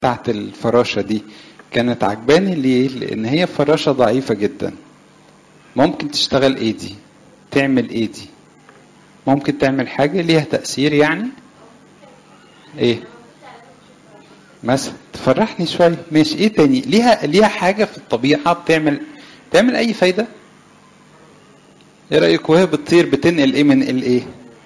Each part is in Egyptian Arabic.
بتاعت الفراشة دي كانت عجباني ليه؟ لأن هي فراشة ضعيفة جدا ممكن تشتغل ايه دي؟ تعمل ايه دي؟ ممكن تعمل حاجة ليها تأثير يعني؟ ايه؟ مثلا تفرحني شوية ماشي ايه تاني؟ ليها ليها حاجة في الطبيعة بتعمل تعمل أي فايدة؟ ايه رأيك وهي بتطير بتنقل ايه من الايه؟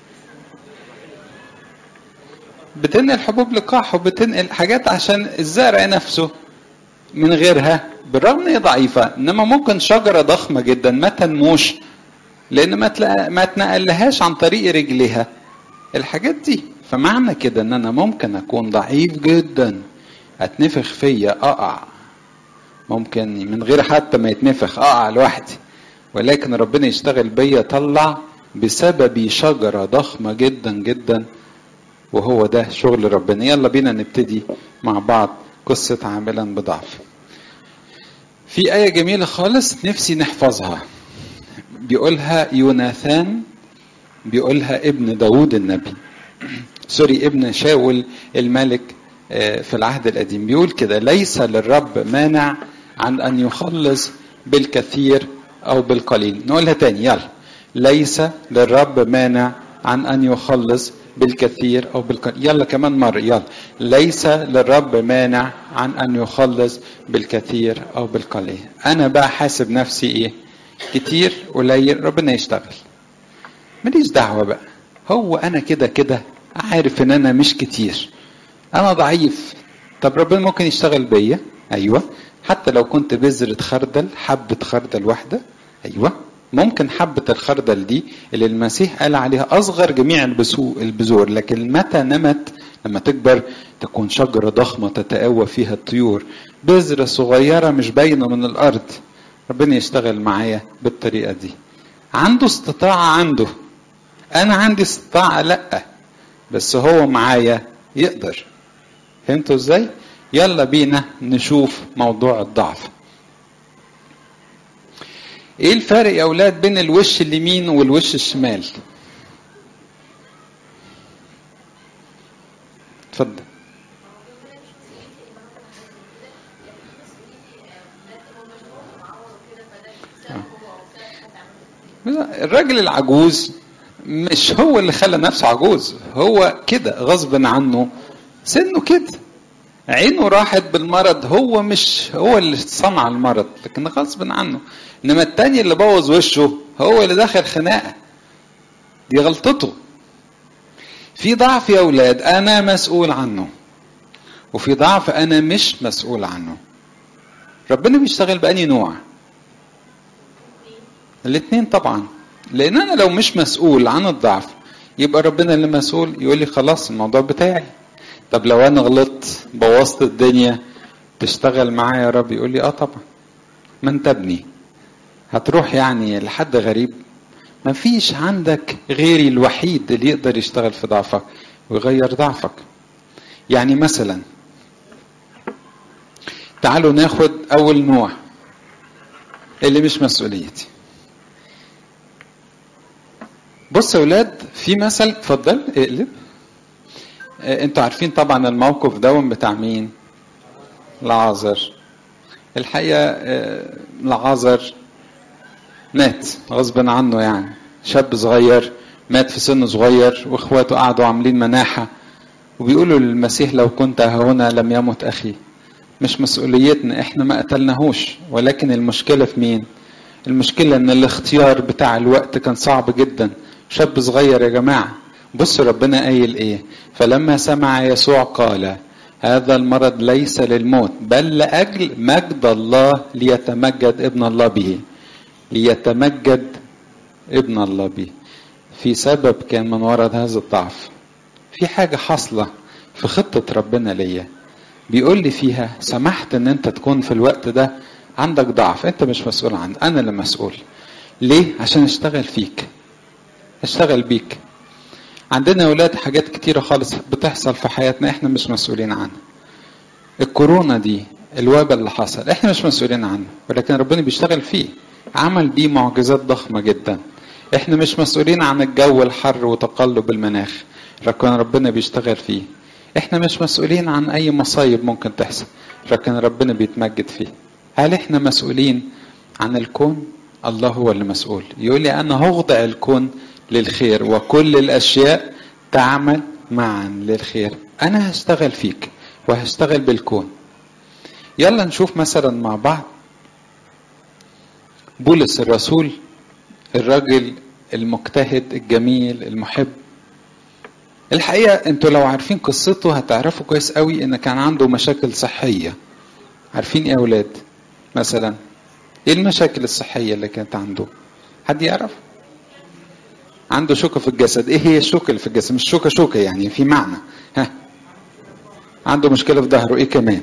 بتنقل حبوب لقاح وبتنقل حاجات عشان الزرع نفسه من غيرها بالرغم ان هي ضعيفه انما ممكن شجره ضخمه جدا ما تنموش لان ما تلقى ما تنقلهاش عن طريق رجلها الحاجات دي فمعنى كده ان انا ممكن اكون ضعيف جدا اتنفخ فيا اقع ممكن من غير حتى ما يتنفخ اقع لوحدي ولكن ربنا يشتغل بيا طلع بسببي شجره ضخمه جدا جدا وهو ده شغل ربنا يلا بينا نبتدي مع بعض قصة عاملا بضعف في آية جميلة خالص نفسي نحفظها بيقولها يوناثان بيقولها ابن داود النبي سوري ابن شاول الملك في العهد القديم بيقول كده ليس للرب مانع عن أن يخلص بالكثير أو بالقليل نقولها تاني يلا ليس للرب مانع عن أن يخلص بالكثير او بالقليل يلا كمان مره يلا ليس للرب مانع عن ان يخلص بالكثير او بالقليل انا بقى حاسب نفسي ايه كتير قليل ربنا يشتغل ماليش دعوه بقى هو انا كده كده عارف ان انا مش كتير انا ضعيف طب ربنا ممكن يشتغل بيا ايوه حتى لو كنت بذرة خردل حبة خردل واحدة ايوه ممكن حبة الخردل دي اللي المسيح قال عليها أصغر جميع البذور لكن متى نمت لما تكبر تكون شجرة ضخمة تتقوى فيها الطيور بذرة صغيرة مش باينة من الأرض ربنا يشتغل معايا بالطريقة دي عنده استطاعة عنده أنا عندي استطاعة لأ بس هو معايا يقدر فهمتوا ازاي؟ يلا بينا نشوف موضوع الضعف ايه الفرق يا اولاد بين الوش اليمين والوش الشمال اتفضل الراجل العجوز مش هو اللي خلى نفسه عجوز هو كده غصب عنه سنه كده عينه راحت بالمرض هو مش هو اللي صنع المرض لكن غصب عنه انما التاني اللي بوظ وشه هو اللي دخل خناقه دي غلطته في ضعف يا اولاد انا مسؤول عنه وفي ضعف انا مش مسؤول عنه ربنا بيشتغل بأني نوع الاثنين طبعا لان انا لو مش مسؤول عن الضعف يبقى ربنا اللي مسؤول يقول لي خلاص الموضوع بتاعي طب لو انا غلطت بوظت الدنيا تشتغل معايا يا رب يقول لي اه طبعا ما انت ابني هتروح يعني لحد غريب ما فيش عندك غيري الوحيد اللي يقدر يشتغل في ضعفك ويغير ضعفك يعني مثلا تعالوا ناخد اول نوع اللي مش مسؤوليتي بص يا ولاد في مثل اتفضل اقلب انتوا عارفين طبعا الموقف دون بتاع مين لعازر الحقيقه لعازر مات غصبا عنه يعني شاب صغير مات في سن صغير واخواته قعدوا عاملين مناحه وبيقولوا للمسيح لو كنت هنا لم يمت اخي مش مسؤوليتنا احنا ما قتلناهوش ولكن المشكله في مين المشكله ان الاختيار بتاع الوقت كان صعب جدا شاب صغير يا جماعه بصوا ربنا قايل ايه فلما سمع يسوع قال هذا المرض ليس للموت بل لاجل مجد الله ليتمجد ابن الله به ليتمجد ابن الله به في سبب كان من وراء هذا الضعف في حاجة حاصلة في خطة ربنا ليا بيقول لي فيها سمحت ان انت تكون في الوقت ده عندك ضعف انت مش مسؤول عنه انا اللي مسؤول ليه عشان اشتغل فيك اشتغل بيك عندنا يا ولاد حاجات كتيرة خالص بتحصل في حياتنا احنا مش مسؤولين عنها الكورونا دي الوباء اللي حصل احنا مش مسؤولين عنه ولكن ربنا بيشتغل فيه عمل بيه معجزات ضخمة جدا احنا مش مسؤولين عن الجو الحر وتقلب المناخ لكن ربنا بيشتغل فيه احنا مش مسؤولين عن اي مصايب ممكن تحصل لكن ربنا بيتمجد فيه هل احنا مسؤولين عن الكون الله هو اللي مسؤول يقول لي انا هخضع الكون للخير وكل الاشياء تعمل معا للخير انا هشتغل فيك وهشتغل بالكون يلا نشوف مثلا مع بعض بولس الرسول الراجل المجتهد الجميل المحب الحقيقة انتوا لو عارفين قصته هتعرفوا كويس قوي ان كان عنده مشاكل صحية عارفين ايه يا اولاد مثلا ايه المشاكل الصحية اللي كانت عنده حد يعرف عنده شوكة في الجسد ايه هي الشوكة اللي في الجسد مش شوكة شوكة يعني في معنى ها عنده مشكلة في ظهره ايه كمان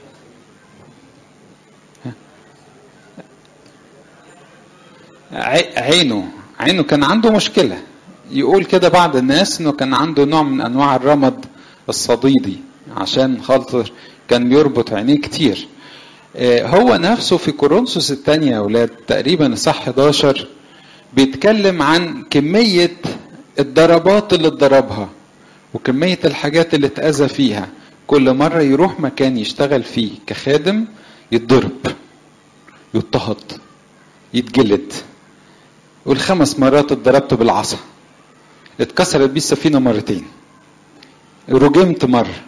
عينه عينه كان عنده مشكلة يقول كده بعض الناس انه كان عنده نوع من انواع الرمد الصديدي عشان خاطر كان بيربط عينيه كتير هو نفسه في كورنثوس الثانية يا أولاد تقريبا صح 11 بيتكلم عن كمية الضربات اللي اتضربها وكمية الحاجات اللي اتأذى فيها كل مرة يروح مكان يشتغل فيه كخادم يتضرب يضطهد يتجلد يقول خمس مرات اتضربت بالعصا اتكسرت بيه السفينة مرتين رجمت مرة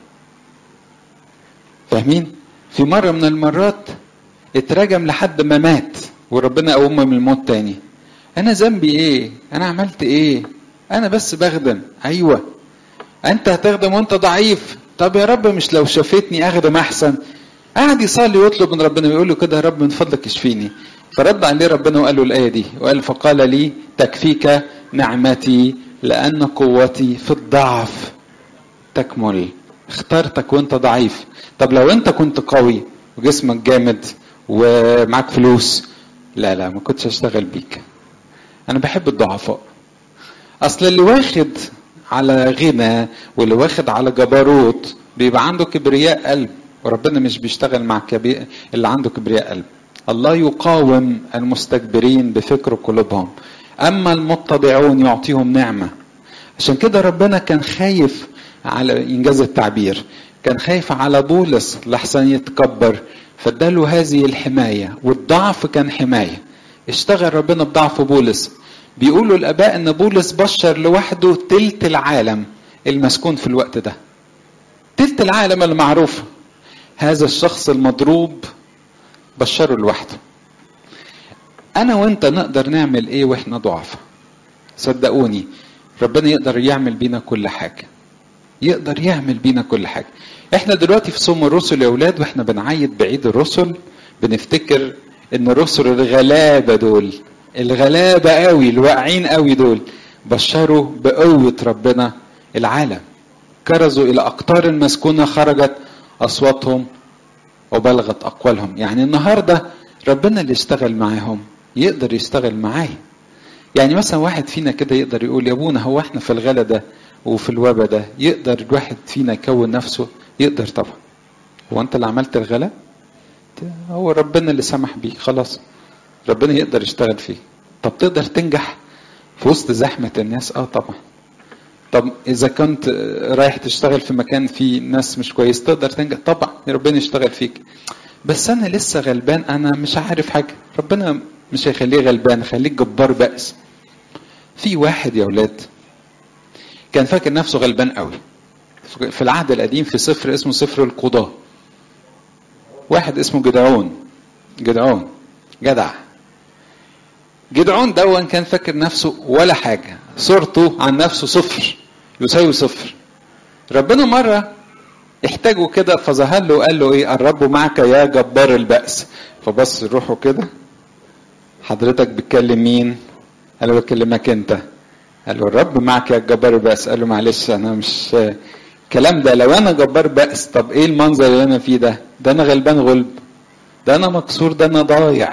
فاهمين في مرة من المرات اترجم لحد ما مات وربنا قومه من الموت تاني انا ذنبي ايه انا عملت ايه انا بس بخدم ايوه انت هتخدم وانت ضعيف طب يا رب مش لو شافتني اخدم احسن قعد يصلي ويطلب من ربنا ويقول له كده يا رب من فضلك اشفيني فرد عليه ربنا وقال له الايه دي وقال فقال لي تكفيك نعمتي لان قوتي في الضعف تكمل اخترتك وانت ضعيف طب لو انت كنت قوي وجسمك جامد ومعاك فلوس لا لا ما كنتش اشتغل بيك انا بحب الضعفاء اصل اللي واخد على غنى واللي واخد على جبروت بيبقى عنده كبرياء قلب وربنا مش بيشتغل مع كبير اللي عنده كبرياء قلب الله يقاوم المستكبرين بفكر قلوبهم اما المتضعون يعطيهم نعمه عشان كده ربنا كان خايف على انجاز التعبير كان خايف على بولس لحسن يتكبر فاداله هذه الحمايه والضعف كان حمايه اشتغل ربنا بضعف بولس بيقولوا الاباء ان بولس بشر لوحده تلت العالم المسكون في الوقت ده تلت العالم المعروف هذا الشخص المضروب بشره لوحده انا وانت نقدر نعمل ايه واحنا ضعفاء صدقوني ربنا يقدر يعمل بينا كل حاجه يقدر يعمل بينا كل حاجه احنا دلوقتي في صوم الرسل يا اولاد واحنا بنعيد بعيد الرسل بنفتكر ان الرسل الغلابه دول الغلابه قوي الواقعين قوي دول بشروا بقوه ربنا العالم كرزوا الى اقطار المسكونه خرجت اصواتهم وبلغت اقوالهم يعني النهارده ربنا اللي اشتغل معاهم يقدر يشتغل معايا يعني مثلا واحد فينا كده يقدر يقول يا ابونا هو احنا في الغلا ده وفي الوبا ده يقدر الواحد فينا يكون نفسه يقدر طبعا هو انت اللي عملت الغلا هو ربنا اللي سمح بيه خلاص ربنا يقدر يشتغل فيه طب تقدر تنجح في وسط زحمة الناس اه طبعا طب اذا كنت رايح تشتغل في مكان فيه ناس مش كويس تقدر تنجح طبعا ربنا يشتغل فيك بس انا لسه غلبان انا مش عارف حاجة ربنا مش هيخليه غلبان خليك جبار بأس في واحد يا ولاد كان فاكر نفسه غلبان قوي في العهد القديم في سفر اسمه سفر القضاة واحد اسمه جدعون جدعون جدع جدعون دون كان فاكر نفسه ولا حاجة صورته عن نفسه صفر يساوي صفر ربنا مرة احتاجوا كده فظهر له وقال له ايه الرب معك يا جبار البأس فبص روحه كده حضرتك بتكلم مين قال له بكلمك انت قال له الرب معك يا جبار البأس قال له معلش انا مش الكلام ده لو انا جبار بأس طب ايه المنظر اللي انا فيه ده ده انا غلبان غلب ده انا مكسور ده انا ضايع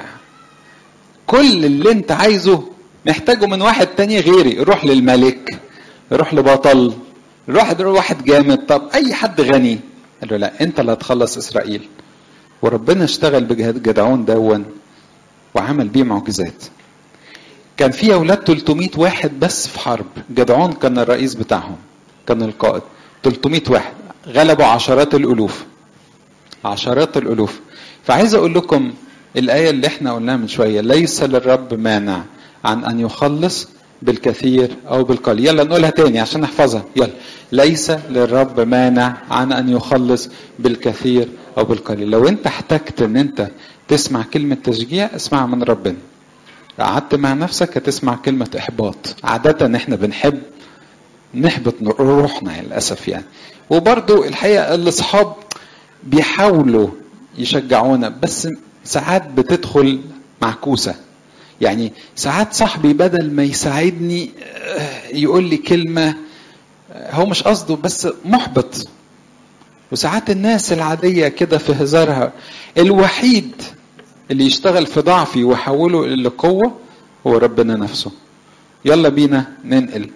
كل اللي انت عايزه محتاجه من واحد تاني غيري روح للملك روح لبطل روح واحد جامد طب اي حد غني قال له لا انت اللي هتخلص اسرائيل وربنا اشتغل بجدعون دون وعمل بيه معجزات كان في اولاد 300 واحد بس في حرب جدعون كان الرئيس بتاعهم كان القائد 300 واحد غلبوا عشرات الالوف عشرات الالوف فعايز اقول لكم الايه اللي احنا قلناها من شويه ليس للرب مانع عن ان يخلص بالكثير او بالقليل يلا نقولها تاني عشان نحفظها يلا ليس للرب مانع عن ان يخلص بالكثير او بالقليل لو انت احتجت ان انت تسمع كلمه تشجيع اسمعها من ربنا قعدت مع نفسك هتسمع كلمه احباط عاده احنا بنحب نحبط روحنا للاسف يعني وبرضو الحقيقه الاصحاب بيحاولوا يشجعونا بس ساعات بتدخل معكوسه يعني ساعات صاحبي بدل ما يساعدني يقول لي كلمه هو مش قصده بس محبط وساعات الناس العاديه كده في هزارها الوحيد اللي يشتغل في ضعفي ويحوله لقوه هو ربنا نفسه يلا بينا ننقل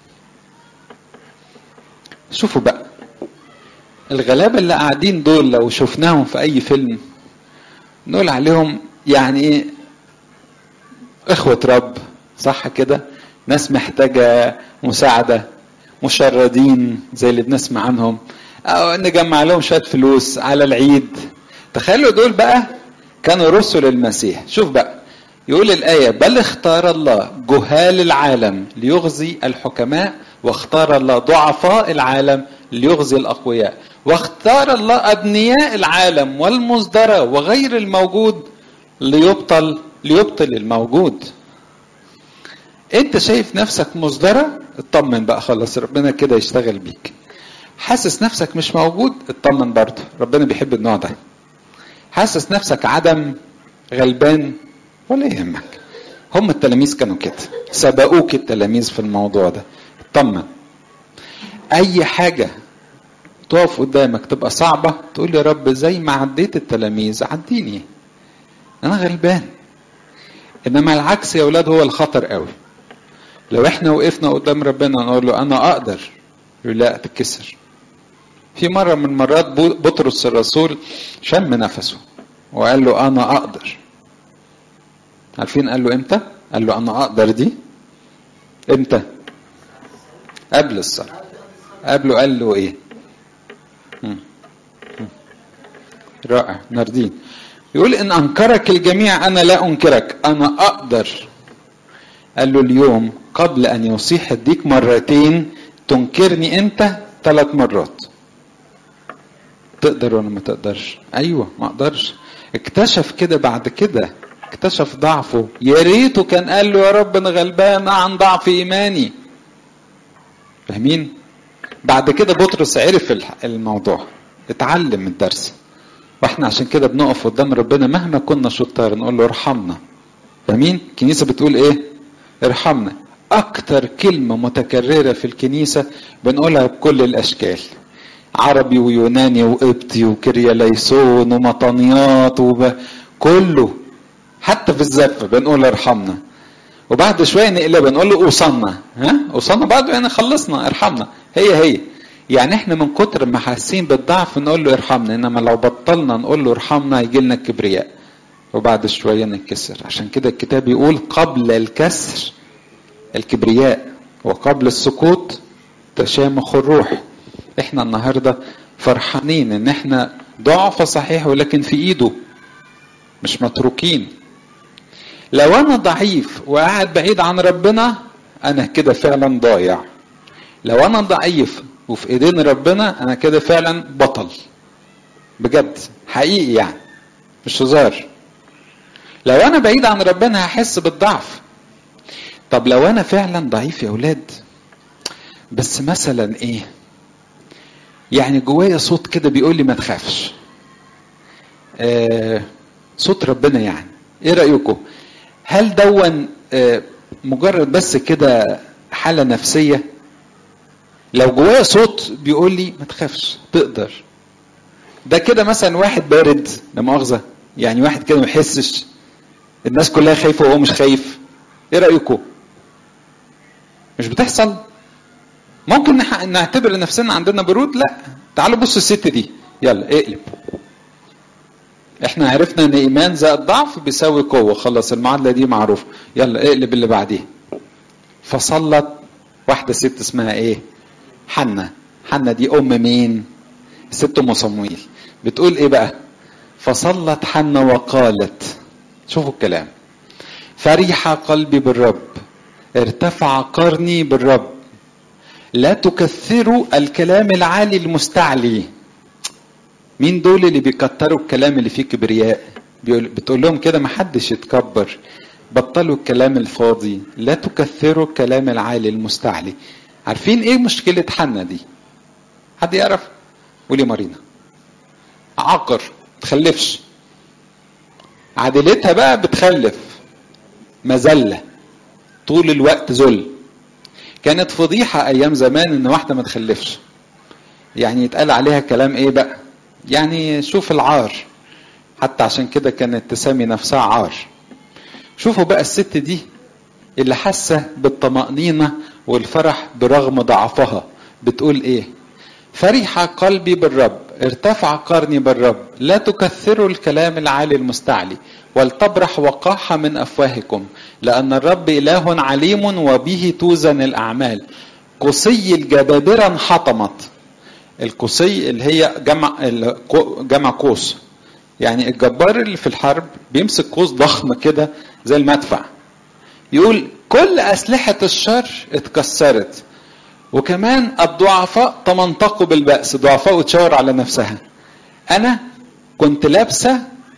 شوفوا بقى الغلابه اللي قاعدين دول لو شفناهم في اي فيلم نقول عليهم يعني ايه اخوة رب صح كده ناس محتاجة مساعدة مشردين زي اللي بنسمع عنهم او نجمع لهم شوية فلوس على العيد تخيلوا دول بقى كانوا رسل المسيح شوف بقى يقول الآية بل اختار الله جهال العالم ليغزي الحكماء واختار الله ضعفاء العالم ليغزي الأقوياء واختار الله أبنياء العالم والمصدرة وغير الموجود ليبطل ليبطل الموجود انت شايف نفسك مصدرة اطمن بقى خلاص ربنا كده يشتغل بيك حاسس نفسك مش موجود اطمن برضه ربنا بيحب النوع ده حاسس نفسك عدم غلبان ولا يهمك هم التلاميذ كانوا كده سبقوك التلاميذ في الموضوع ده اطمن اي حاجة تقف قدامك تبقى صعبة تقول يا رب زي ما عديت التلاميذ عديني انا غلبان انما العكس يا اولاد هو الخطر قوي لو احنا وقفنا قدام ربنا نقول له انا اقدر يقول لا تتكسر في مرة من مرات بطرس الرسول شم نفسه وقال له انا اقدر عارفين قال له امتى قال له انا اقدر دي امتى قبل الصلاة قبله قال له ايه مم. مم. رائع ناردين يقول ان انكرك الجميع انا لا انكرك انا اقدر قال له اليوم قبل ان يصيح الديك مرتين تنكرني انت ثلاث مرات تقدر ولا ما تقدرش ايوه ما اقدرش اكتشف كده بعد كده اكتشف ضعفه يا ريته كان قال له يا رب انا غلبان عن ضعف ايماني فاهمين بعد كده بطرس عرف الموضوع اتعلم الدرس واحنا عشان كده بنقف قدام ربنا مهما كنا شطار نقول له ارحمنا فاهمين الكنيسه بتقول ايه ارحمنا اكتر كلمه متكرره في الكنيسه بنقولها بكل الاشكال عربي ويوناني وقبطي وكرياليسون ومطانيات وب... كله حتى في الزفه بنقول ارحمنا وبعد شويه نقلبها نقول له اوصلنا ها اوصلنا بعد يعني خلصنا ارحمنا هي هي يعني احنا من كتر ما حاسين بالضعف نقول له ارحمنا انما لو بطلنا نقول له ارحمنا هيجي لنا الكبرياء وبعد شويه نتكسر عشان كده الكتاب يقول قبل الكسر الكبرياء وقبل السقوط تشامخ الروح احنا النهارده فرحانين ان احنا ضعف صحيح ولكن في ايده مش متروكين لو انا ضعيف وقاعد بعيد عن ربنا انا كده فعلا ضايع لو انا ضعيف وفي ايدين ربنا انا كده فعلا بطل بجد حقيقي يعني مش هزار لو انا بعيد عن ربنا هحس بالضعف طب لو انا فعلا ضعيف يا اولاد بس مثلا ايه يعني جوايا صوت كده بيقول لي ما تخافش آه صوت ربنا يعني ايه رايكم هل دون آه مجرد بس كده حاله نفسيه لو جوايا صوت بيقول لي ما تخافش تقدر ده كده مثلا واحد بارد لا مؤاخذه يعني واحد كده ما يحسش الناس كلها خايفه وهو مش خايف ايه رايكم مش بتحصل ممكن نعتبر نفسنا عندنا برود لا تعالوا بصوا الست دي يلا اقلب احنا عرفنا ان ايمان زائد ضعف بيساوي قوه خلاص المعادله دي معروفه يلا اقلب اللي بعديه فصلت واحده ست اسمها ايه حنة حنة دي ام مين ست ام صمويل بتقول ايه بقى فصلت حنا وقالت شوفوا الكلام فرح قلبي بالرب ارتفع قرني بالرب لا تكثروا الكلام العالي المستعلي مين دول اللي بيكتروا الكلام اللي فيه كبرياء بتقول لهم كده ما حدش يتكبر بطلوا الكلام الفاضي لا تكثروا الكلام العالي المستعلي عارفين ايه مشكلة حنا دي حد يعرف قولي مارينا عقر تخلفش عادلتها بقى بتخلف مذلة طول الوقت ذل كانت فضيحة أيام زمان إن واحدة ما تخلفش يعني يتقال عليها كلام إيه بقى يعني شوف العار حتى عشان كده كانت تسمي نفسها عار شوفوا بقى الست دي اللي حاسة بالطمأنينة والفرح برغم ضعفها بتقول ايه فرح قلبي بالرب ارتفع قرني بالرب لا تكثروا الكلام العالي المستعلي ولتبرح وقاحة من أفواهكم لأن الرب إله عليم وبه توزن الأعمال قصي الجبابرة انحطمت القصي اللي هي جمع جمع قوس يعني الجبار اللي في الحرب بيمسك قوس ضخم كده زي المدفع يقول كل أسلحة الشر اتكسرت وكمان الضعفاء تمنطقوا بالبأس ضعفاء وتشاور على نفسها أنا كنت لابسة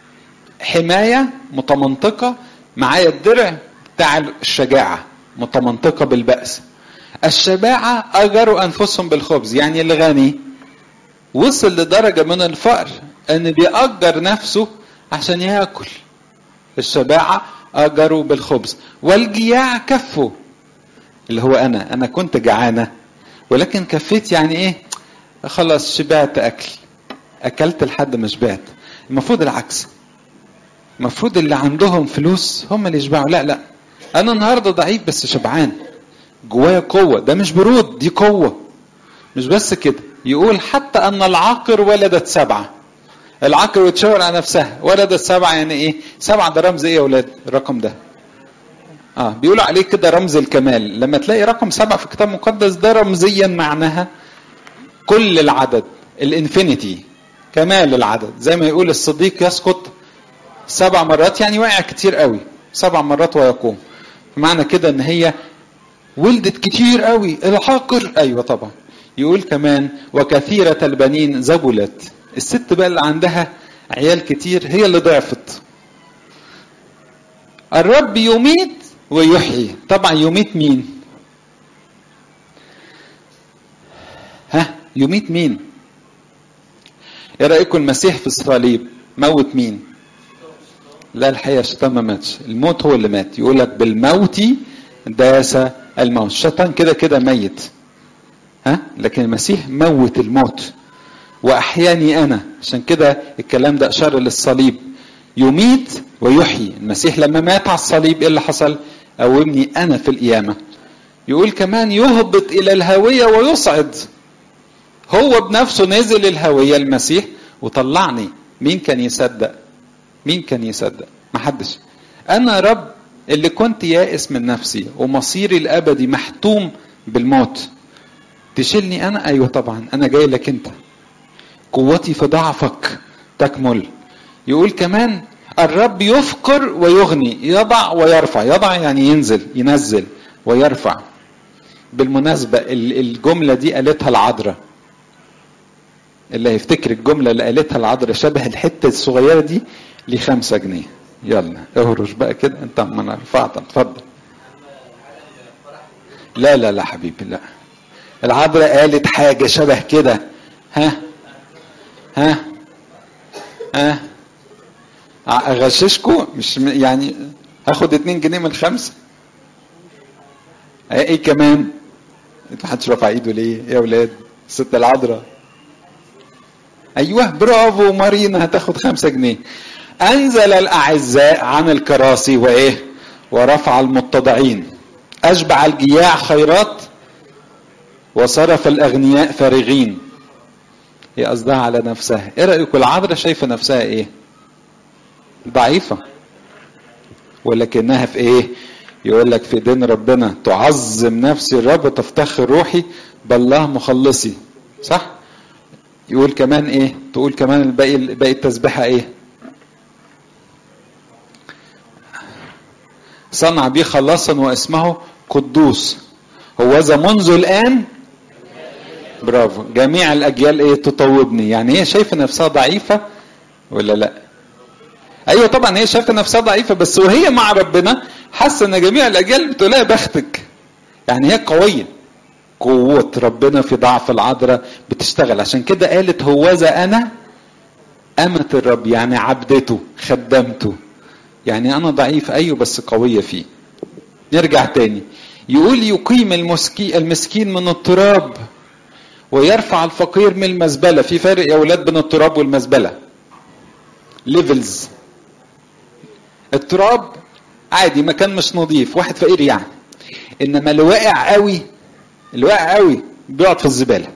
حماية متمنطقة معايا الدرع بتاع الشجاعة متمنطقة بالبأس الشباعة أجروا أنفسهم بالخبز يعني الغني وصل لدرجة من الفقر أن بيأجر نفسه عشان ياكل الشباعة أجروا بالخبز والجياع كفوا اللي هو أنا أنا كنت جعانة ولكن كفيت يعني إيه خلاص شبعت أكل أكلت لحد ما شبعت المفروض العكس المفروض اللي عندهم فلوس هم اللي يشبعوا لا لا أنا النهاردة ضعيف بس شبعان جوايا قوة ده مش برود دي قوة مش بس كده يقول حتى أن العاقر ولدت سبعة العاقر وتشاور على نفسها ولدت سبعة يعني إيه سبعة ده رمز إيه يا ولاد الرقم ده اه بيقولوا عليه كده رمز الكمال لما تلاقي رقم سبعة في الكتاب المقدس ده رمزيا معناها كل العدد الانفينيتي كمال العدد زي ما يقول الصديق يسقط سبع مرات يعني وقع كتير قوي سبع مرات ويقوم معنى كده ان هي ولدت كتير قوي العاقر ايوه طبعا يقول كمان وكثيرة البنين زبلت الست بقى اللي عندها عيال كتير هي اللي ضعفت الرب يميت ويحيي طبعا يميت مين ها يميت مين ايه رايكم المسيح في الصليب موت مين لا الحقيقه الشيطان ما ماتش الموت هو اللي مات يقول لك بالموت داس الموت الشيطان كده كده ميت ها لكن المسيح موت الموت واحياني انا عشان كده الكلام ده اشار للصليب يميت ويحيي المسيح لما مات على الصليب ايه اللي حصل قومني انا في القيامه يقول كمان يهبط الى الهويه ويصعد هو بنفسه نزل الهويه المسيح وطلعني مين كان يصدق مين كان يصدق محدش انا رب اللي كنت يائس من نفسي ومصيري الابدي محتوم بالموت تشيلني انا ايوه طبعا انا جاي لك انت قوتي في ضعفك تكمل يقول كمان الرب يفقر ويغني يضع ويرفع يضع يعني ينزل ينزل ويرفع بالمناسبة الجملة دي قالتها العذراء اللي هيفتكر الجملة اللي قالتها العذراء شبه الحتة الصغيرة دي لخمسة جنيه يلا اهرش بقى كده انت ما انا رفعت اتفضل لا لا لا حبيبي لا العذراء قالت حاجة شبه كده ها ها ها اغششكم مش يعني هاخد اتنين جنيه من الخمسه ايه كمان انت محدش رافع ايده ليه يا ولاد ست العذراء ايوه برافو مارينا هتاخد خمسة جنيه انزل الاعزاء عن الكراسي وايه ورفع المتضعين اشبع الجياع خيرات وصرف الاغنياء فارغين هي قصدها على نفسها ايه رايكم العذراء شايفه نفسها ايه ضعيفة ولكنها في ايه يقول لك في دين ربنا تعظم نفسي الرب تفتخر روحي بالله مخلصي صح يقول كمان ايه تقول كمان الباقي باقي التسبيحه ايه صنع بي خلاصا واسمه قدوس هوذا منذ الان برافو جميع الاجيال ايه تطوبني يعني هي شايفه نفسها ضعيفه ولا لا ايوه طبعا هي شايفه نفسها ضعيفه بس وهي مع ربنا حاسه ان جميع الاجيال بتقول لها بختك يعني هي قويه قوة ربنا في ضعف العذراء بتشتغل عشان كده قالت هوذا أنا أمة الرب يعني عبدته خدمته يعني أنا ضعيف أيوه بس قوية فيه نرجع تاني يقول يقيم المسكي المسكين من التراب ويرفع الفقير من المزبلة في فرق يا أولاد بين التراب والمزبلة ليفلز التراب عادي مكان مش نظيف واحد فقير يعني انما اللي واقع قوي اللي واقع قوي بيقعد في الزباله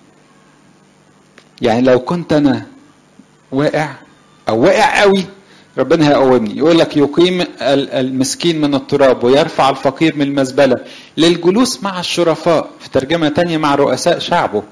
يعني لو كنت انا واقع او واقع قوي ربنا هيقومني يقول لك يقيم المسكين من التراب ويرفع الفقير من المزبله للجلوس مع الشرفاء في ترجمه تانية مع رؤساء شعبه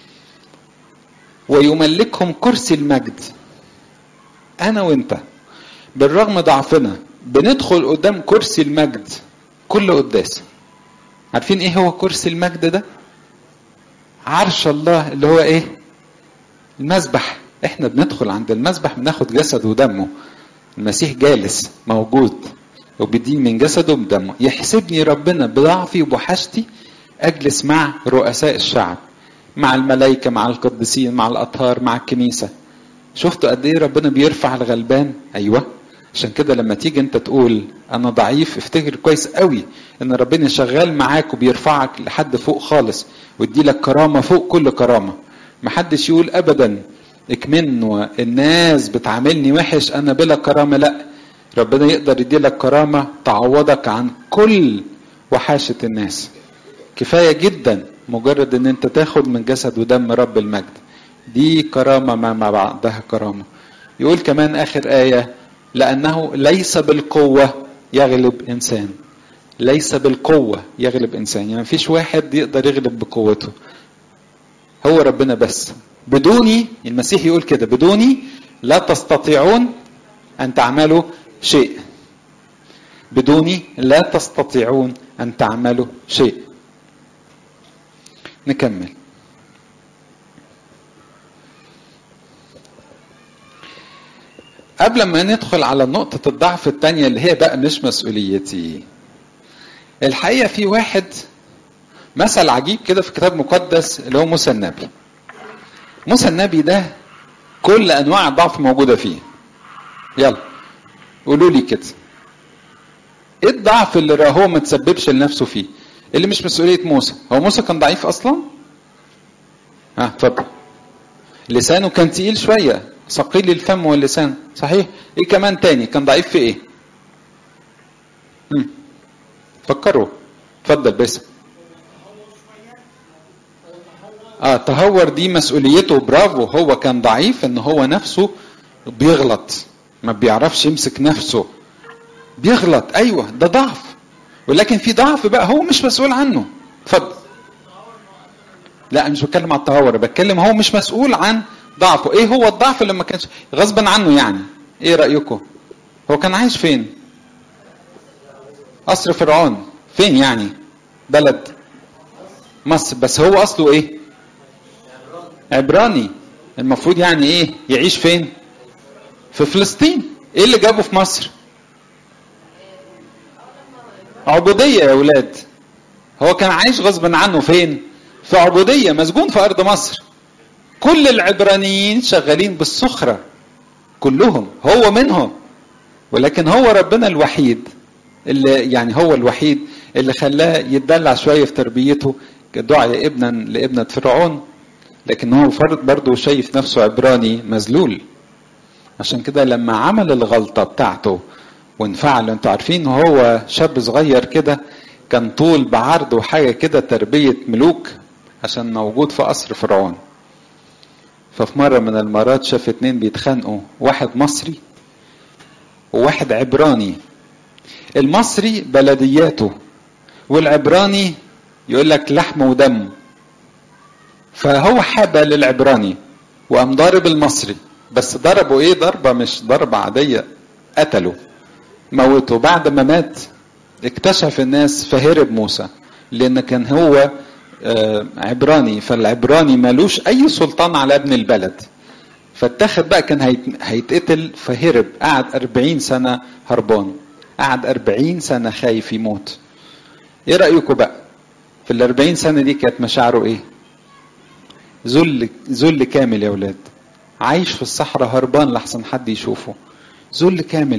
ويملكهم كرسي المجد انا وانت بالرغم ضعفنا بندخل قدام كرسي المجد كل قداس عارفين ايه هو كرسي المجد ده عرش الله اللي هو ايه المسبح احنا بندخل عند المسبح بناخد جسد ودمه المسيح جالس موجود وبيدين من جسده وبدمه يحسبني ربنا بضعفي وبحاجتي اجلس مع رؤساء الشعب مع الملائكه مع القديسين مع الاطهار مع الكنيسه شفتوا قد ايه ربنا بيرفع الغلبان ايوه عشان كده لما تيجي انت تقول انا ضعيف افتكر كويس قوي ان ربنا شغال معاك وبيرفعك لحد فوق خالص ويدي لك كرامه فوق كل كرامه محدش يقول ابدا اكمن والناس بتعاملني وحش انا بلا كرامه لا ربنا يقدر يدي لك كرامه تعوضك عن كل وحاشه الناس كفايه جدا مجرد ان انت تاخد من جسد ودم رب المجد دي كرامه ما مع بعضها كرامه يقول كمان اخر ايه لأنه ليس بالقوة يغلب إنسان ليس بالقوة يغلب إنسان يعني مفيش واحد يقدر يغلب بقوته هو ربنا بس بدوني المسيح يقول كده بدوني لا تستطيعون أن تعملوا شيء بدوني لا تستطيعون أن تعملوا شيء نكمل قبل ما ندخل على نقطة الضعف التانية اللي هي بقى مش مسؤوليتي الحقيقة في واحد مثل عجيب كده في كتاب مقدس اللي هو موسى النبي موسى النبي ده كل أنواع الضعف موجودة فيه يلا قولوا لي كده ايه الضعف اللي هو ما تسببش لنفسه فيه اللي مش مسؤولية موسى هو موسى كان ضعيف أصلا ها اتفضل لسانه كان تقيل شوية ثقيل الفم واللسان صحيح ايه كمان تاني كان ضعيف في ايه مم. فكروا اتفضل بس اه تهور دي مسؤوليته برافو هو كان ضعيف ان هو نفسه بيغلط ما بيعرفش يمسك نفسه بيغلط ايوه ده ضعف ولكن في ضعف بقى هو مش مسؤول عنه اتفضل لا مش بتكلم على التهور بتكلم هو مش مسؤول عن ضعفه ايه هو الضعف اللي ما كانش غصبا عنه يعني ايه رايكم هو كان عايش فين قصر فرعون فين يعني بلد مصر بس هو اصله ايه عبراني المفروض يعني ايه يعيش فين في فلسطين ايه اللي جابه في مصر عبودية يا ولاد هو كان عايش غصبا عنه فين في عبودية مسجون في أرض مصر كل العبرانيين شغالين بالسخرة كلهم هو منهم ولكن هو ربنا الوحيد اللي يعني هو الوحيد اللي خلاه يتدلع شوية في تربيته دعي ابنا لابنة فرعون لكن هو فرد برضه شايف نفسه عبراني مذلول عشان كده لما عمل الغلطة بتاعته وانفعل انتوا عارفين هو شاب صغير كده كان طول بعرض وحاجة كده تربية ملوك عشان موجود في قصر فرعون ففي مرة من المرات شاف اتنين بيتخانقوا واحد مصري وواحد عبراني المصري بلدياته والعبراني يقول لك لحم ودم فهو حابة للعبراني وقام ضارب المصري بس ضربه ايه ضربه مش ضربه عاديه قتله موته بعد ما مات اكتشف الناس فهرب موسى لان كان هو عبراني فالعبراني ملوش اي سلطان على ابن البلد فاتخذ بقى كان هيتقتل فهرب قعد أربعين سنة هربان قعد أربعين سنة خايف يموت ايه رأيكم بقى في الأربعين سنة دي كانت مشاعره ايه ذل ذل كامل يا ولاد عايش في الصحراء هربان لحسن حد يشوفه ذل كامل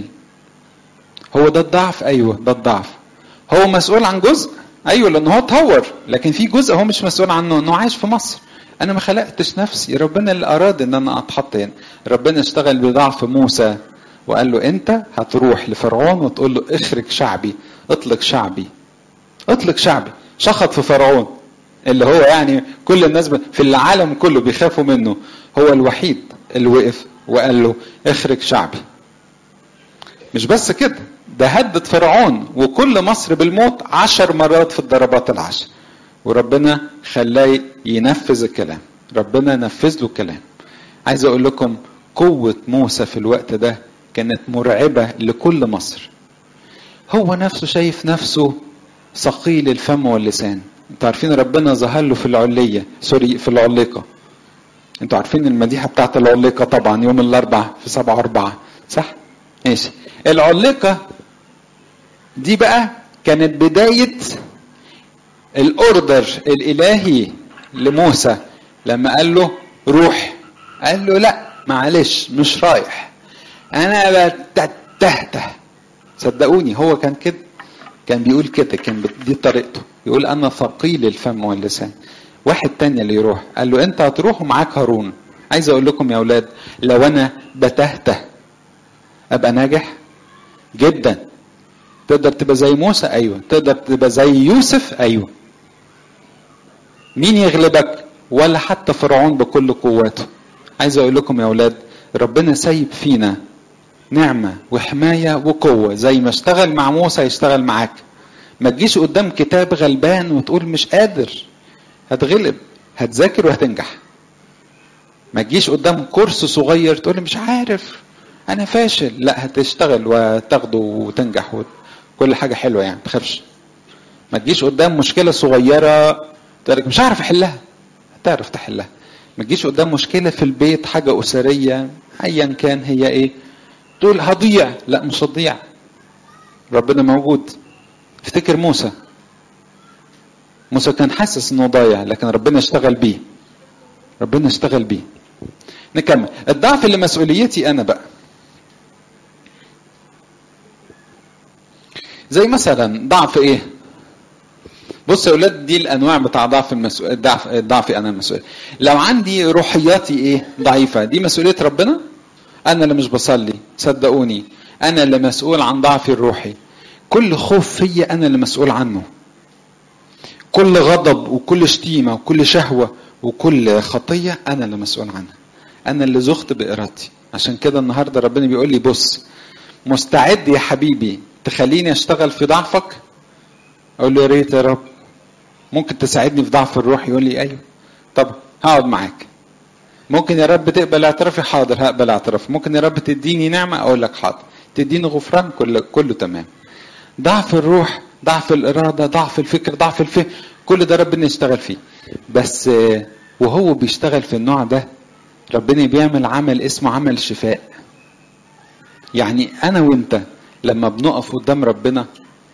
هو ده الضعف ايوه ده الضعف هو مسؤول عن جزء ايوه لان هو اتهور لكن في جزء هو مش مسؤول عنه انه عايش في مصر انا ما خلقتش نفسي ربنا اللي اراد ان انا اتحط هنا ربنا اشتغل بضعف موسى وقال له انت هتروح لفرعون وتقول له اخرج شعبي اطلق شعبي اطلق شعبي شخط في فرعون اللي هو يعني كل الناس في العالم كله بيخافوا منه هو الوحيد اللي وقف وقال له اخرج شعبي مش بس كده ده هدد فرعون وكل مصر بالموت عشر مرات في الضربات العشر وربنا خلاه ينفذ الكلام ربنا نفذ له الكلام عايز اقول لكم قوة موسى في الوقت ده كانت مرعبة لكل مصر هو نفسه شايف نفسه ثقيل الفم واللسان انتوا عارفين ربنا ظهر له في العلية سوري في العليقة انتوا عارفين المديحة بتاعت العليقة طبعا يوم الاربع في سبعة أربعة صح؟ ماشي العليقة دي بقى كانت بداية الاوردر الالهي لموسى لما قال له روح قال له لا معلش مش رايح انا بتهته صدقوني هو كان كده كان بيقول كده كان دي طريقته يقول انا ثقيل الفم واللسان واحد تاني اللي يروح قال له انت هتروح ومعاك هارون عايز اقول لكم يا اولاد لو انا بتهته ابقى ناجح جدا تقدر تبقى زي موسى ايوه تقدر تبقى زي يوسف ايوه مين يغلبك ولا حتى فرعون بكل قواته عايز اقول لكم يا اولاد ربنا سايب فينا نعمة وحماية وقوة زي ما اشتغل مع موسى يشتغل معاك ما تجيش قدام كتاب غلبان وتقول مش قادر هتغلب هتذاكر وهتنجح ما تجيش قدام كورس صغير تقول مش عارف انا فاشل لا هتشتغل وتاخده وتنجح وكل حاجة حلوة يعني تخافش ما تجيش قدام مشكلة صغيرة تقول لك مش عارف احلها هتعرف تحلها ما تجيش قدام مشكلة في البيت حاجة أسرية أيا كان هي إيه تقول هضيع لا مش هتضيع ربنا موجود افتكر موسى موسى كان حاسس انه ضايع لكن ربنا اشتغل بيه ربنا اشتغل بيه نكمل الضعف اللي مسؤوليتي انا بقى زي مثلا ضعف ايه بص يا اولاد دي الانواع بتاع ضعف المسؤول ضعف ضعفي انا المسؤول لو عندي روحياتي ايه ضعيفه دي مسؤوليه ربنا انا اللي مش بصلي صدقوني انا اللي مسؤول عن ضعفي الروحي كل خوف فيا انا اللي مسؤول عنه كل غضب وكل شتيمه وكل شهوه وكل خطيه انا اللي مسؤول عنها انا اللي زخت بارادتي عشان كده النهارده ربنا بيقول لي بص مستعد يا حبيبي تخليني اشتغل في ضعفك اقول له يا ريت يا رب ممكن تساعدني في ضعف الروح يقول لي ايوه طب هقعد معاك ممكن يا رب تقبل اعترافي حاضر هقبل اعتراف ممكن يا رب تديني نعمه اقول لك حاضر تديني غفران كله كله تمام ضعف الروح ضعف الاراده ضعف الفكر ضعف الفهم كل ده ربنا يشتغل فيه بس وهو بيشتغل في النوع ده ربنا بيعمل عمل اسمه عمل شفاء يعني انا وانت لما بنقف قدام ربنا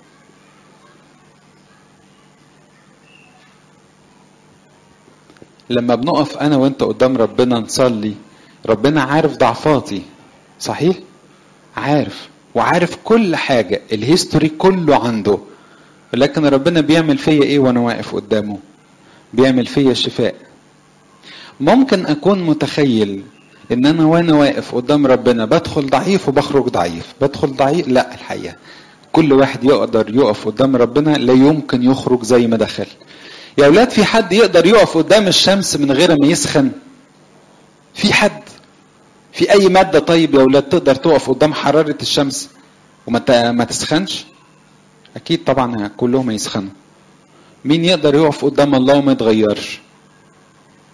لما بنقف انا وانت قدام ربنا نصلي ربنا عارف ضعفاتي صحيح عارف وعارف كل حاجة الهيستوري كله عنده لكن ربنا بيعمل فيا ايه وانا واقف قدامه بيعمل فيا شفاء ممكن اكون متخيل ان انا وانا واقف قدام ربنا بدخل ضعيف وبخرج ضعيف بدخل ضعيف لا الحقيقة كل واحد يقدر يقف قدام ربنا لا يمكن يخرج زي ما دخل يا اولاد في حد يقدر يقف قدام الشمس من غير ما يسخن في حد في اي ماده طيب يا اولاد تقدر تقف قدام حراره الشمس وما ما تسخنش اكيد طبعا كلهم يسخنوا مين يقدر يقف قدام الله وما يتغيرش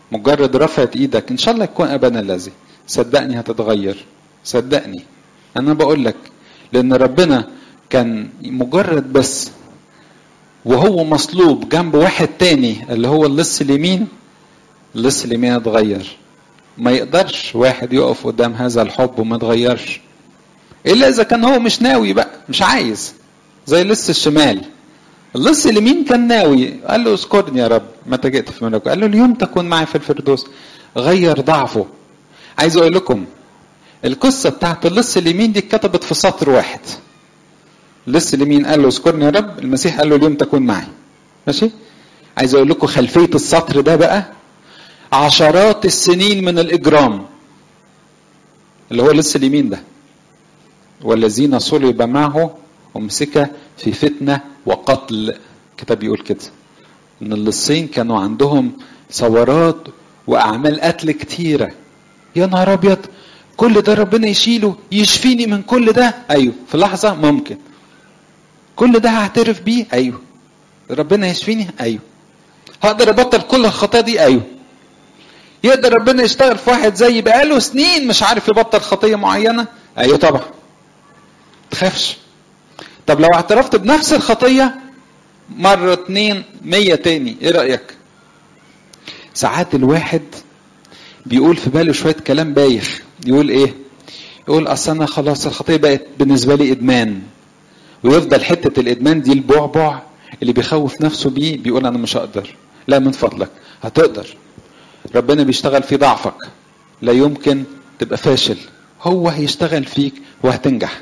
مجرد رفعت ايدك ان شاء الله يكون ابانا الذي صدقني هتتغير صدقني انا بقول لك لان ربنا كان مجرد بس وهو مصلوب جنب واحد تاني اللي هو اللص اليمين اللص اليمين اتغير ما يقدرش واحد يقف قدام هذا الحب وما يتغيرش الا اذا كان هو مش ناوي بقى مش عايز زي لص الشمال اللص اليمين كان ناوي قال له اذكرني يا رب متى جئت في ملكك قال له اليوم تكون معي في الفردوس غير ضعفه عايز اقول لكم القصه بتاعت اللص اليمين دي اتكتبت في سطر واحد اللص اليمين قال له اذكرني يا رب المسيح قال له اليوم تكون معي ماشي عايز اقول لكم خلفيه السطر ده بقى عشرات السنين من الاجرام اللي هو اللص اليمين ده والذين صلب معه ومسك في فتنه وقتل الكتاب بيقول كده ان اللصين كانوا عندهم ثورات واعمال قتل كتيره يا نهار ابيض كل ده ربنا يشيله يشفيني من كل ده ايوه في لحظه ممكن كل ده هعترف بيه ايوه ربنا يشفيني ايوه هقدر ابطل كل الخطايا دي ايوه يقدر ربنا يشتغل في واحد زي بقاله سنين مش عارف يبطل خطيه معينه ايوه طبعا تخافش طب لو اعترفت بنفس الخطيه مرة اتنين مية تاني ايه رأيك ساعات الواحد بيقول في باله شوية كلام بايخ يقول ايه يقول اصل انا خلاص الخطية بقت بالنسبة لي ادمان ويفضل حتة الادمان دي البعبع اللي بيخوف نفسه بيه بيقول انا مش هقدر لا من فضلك هتقدر ربنا بيشتغل في ضعفك لا يمكن تبقى فاشل هو هيشتغل فيك وهتنجح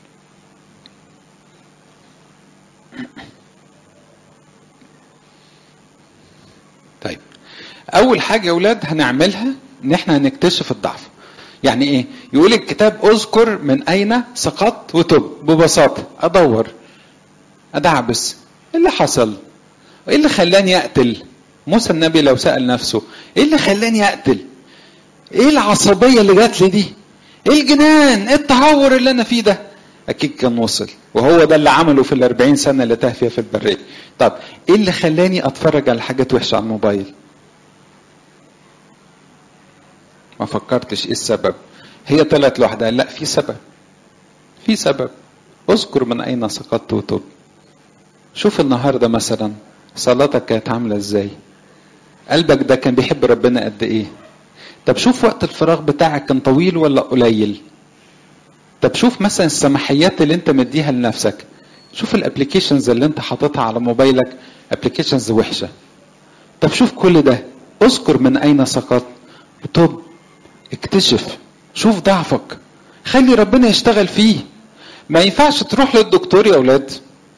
طيب اول حاجه يا اولاد هنعملها ان احنا هنكتشف الضعف يعني ايه يقول الكتاب اذكر من اين سقطت وتب ببساطه ادور ادعبس ايه اللي حصل ايه اللي خلاني اقتل موسى النبي لو سال نفسه ايه اللي خلاني اقتل ايه العصبيه اللي جات لي دي ايه الجنان ايه التهور اللي انا فيه ده اكيد كان وصل وهو ده اللي عمله في الأربعين سنه اللي تاه فيها في البريه طب ايه اللي خلاني اتفرج على حاجات وحشه على الموبايل ما فكرتش ايه السبب هي طلعت لوحدها لا في سبب في سبب اذكر من اين سقطت وتب شوف النهارده مثلا صلاتك كانت عامله ازاي قلبك ده كان بيحب ربنا قد ايه طب شوف وقت الفراغ بتاعك كان طويل ولا قليل طب شوف مثلا السماحيات اللي انت مديها لنفسك شوف الابلكيشنز اللي انت حاططها على موبايلك ابلكيشنز وحشه طب شوف كل ده اذكر من اين سقطت وتب اكتشف شوف ضعفك خلي ربنا يشتغل فيه ما ينفعش تروح للدكتور يا اولاد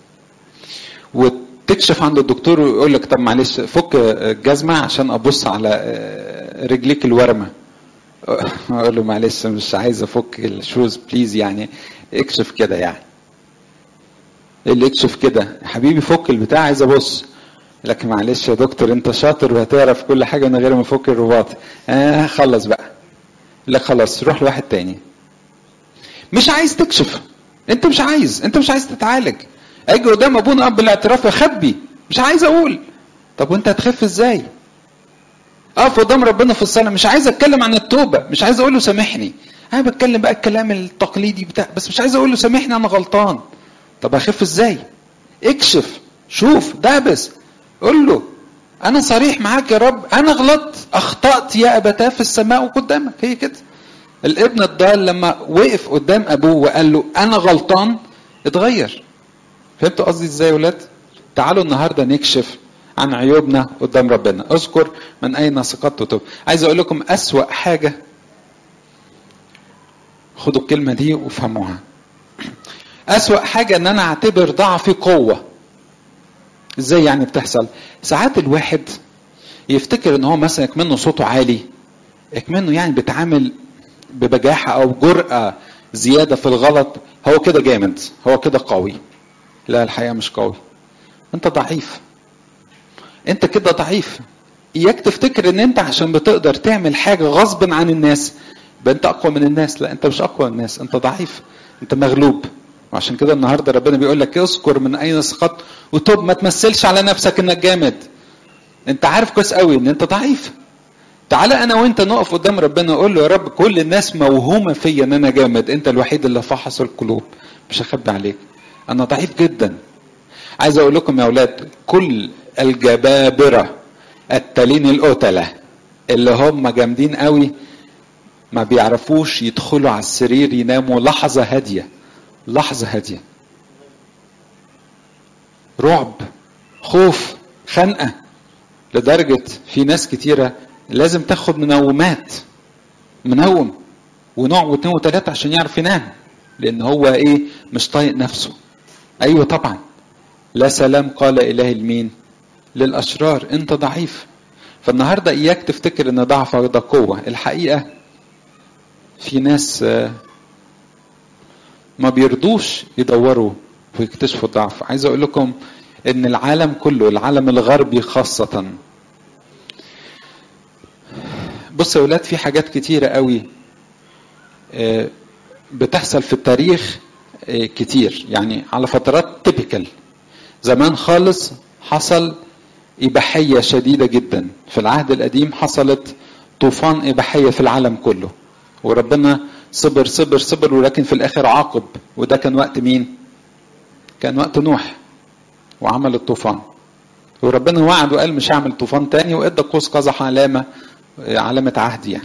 وتكشف عند الدكتور ويقول لك طب معلش فك الجزمه عشان ابص على رجليك الورمه اقول له معلش مش عايز افك الشوز بليز يعني اكشف كده يعني اللي يكشف كده حبيبي فك البتاع عايز ابص لكن معلش يا دكتور انت شاطر وهتعرف كل حاجه من غير ما افك الرباط اه خلص بقى لا خلاص روح لواحد تاني مش عايز تكشف انت مش عايز انت مش عايز تتعالج اجي قدام ابونا اب الاعتراف اخبي مش عايز اقول طب وانت هتخف ازاي اقف قدام ربنا في الصلاه مش عايز اتكلم عن التوبه مش عايز اقول له سامحني انا بتكلم بقى الكلام التقليدي بتاع بس مش عايز اقول له سامحني انا غلطان طب هخف ازاي اكشف شوف دابس قول له انا صريح معاك يا رب انا غلطت اخطات يا ابتاه في السماء وقدامك هي كده الابن الضال لما وقف قدام ابوه وقال له انا غلطان اتغير فهمتوا قصدي ازاي يا ولاد تعالوا النهارده نكشف عن عيوبنا قدام ربنا اذكر من اين سقطت وتوب عايز اقول لكم اسوا حاجه خدوا الكلمه دي وافهموها اسوا حاجه ان انا اعتبر ضعفي قوه ازاي يعني بتحصل ساعات الواحد يفتكر ان هو مثلا اكمنه صوته عالي اكمنه يعني بيتعامل ببجاحه او جرأه زياده في الغلط هو كده جامد هو كده قوي لا الحقيقه مش قوي انت ضعيف انت كده ضعيف اياك تفتكر ان انت عشان بتقدر تعمل حاجه غصب عن الناس يبقى انت اقوى من الناس لا انت مش اقوى من الناس انت ضعيف انت مغلوب وعشان كده النهارده ربنا بيقول لك اذكر من اين سقطت وتوب ما تمثلش على نفسك انك جامد انت عارف كويس قوي ان انت ضعيف تعالى انا وانت نقف قدام ربنا نقول له يا رب كل الناس موهومه فيا ان انا جامد انت الوحيد اللي فحص القلوب مش هخبي عليك انا ضعيف جدا عايز اقول لكم يا اولاد كل الجبابره التالين القتله اللي هم جامدين قوي ما بيعرفوش يدخلوا على السرير يناموا لحظه هاديه لحظه هاديه رعب خوف خنقه لدرجه في ناس كتيره لازم تاخد منومات منوم ونوع واثنين وثلاثه عشان يعرف ينام لان هو ايه مش طايق نفسه ايوه طبعا لا سلام قال اله المين للاشرار انت ضعيف فالنهارده اياك تفتكر ان ضعفك ده قوه الحقيقه في ناس ما بيرضوش يدوروا ويكتشفوا الضعف عايز اقول لكم ان العالم كله العالم الغربي خاصه بص يا ولاد في حاجات كتيره قوي بتحصل في التاريخ كتير يعني على فترات تيبيكال زمان خالص حصل إباحية شديدة جدا في العهد القديم حصلت طوفان إباحية في العالم كله وربنا صبر صبر صبر ولكن في الآخر عاقب وده كان وقت مين كان وقت نوح وعمل الطوفان وربنا وعد وقال مش هعمل طوفان تاني وادى قوس قزح علامة علامة عهد يعني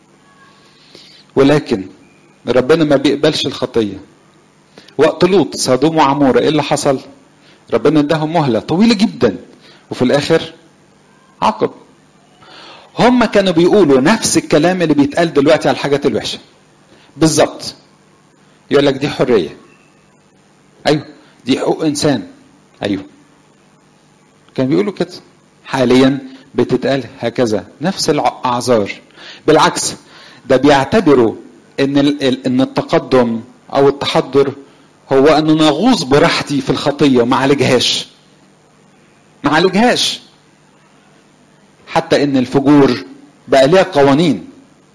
ولكن ربنا ما بيقبلش الخطية وقت لوط سدوم وعمورة ايه اللي حصل ربنا اداهم مهلة طويلة جدا وفي الاخر عقب هم كانوا بيقولوا نفس الكلام اللي بيتقال دلوقتي على الحاجات الوحشة بالظبط يقول لك دي حرية ايوه دي حقوق انسان ايوه كانوا بيقولوا كده حاليا بتتقال هكذا نفس الاعذار بالعكس ده بيعتبروا ان ان التقدم او التحضر هو ان نغوص براحتي في الخطيه وما عالجهاش ما عالجهاش حتى ان الفجور بقى ليها قوانين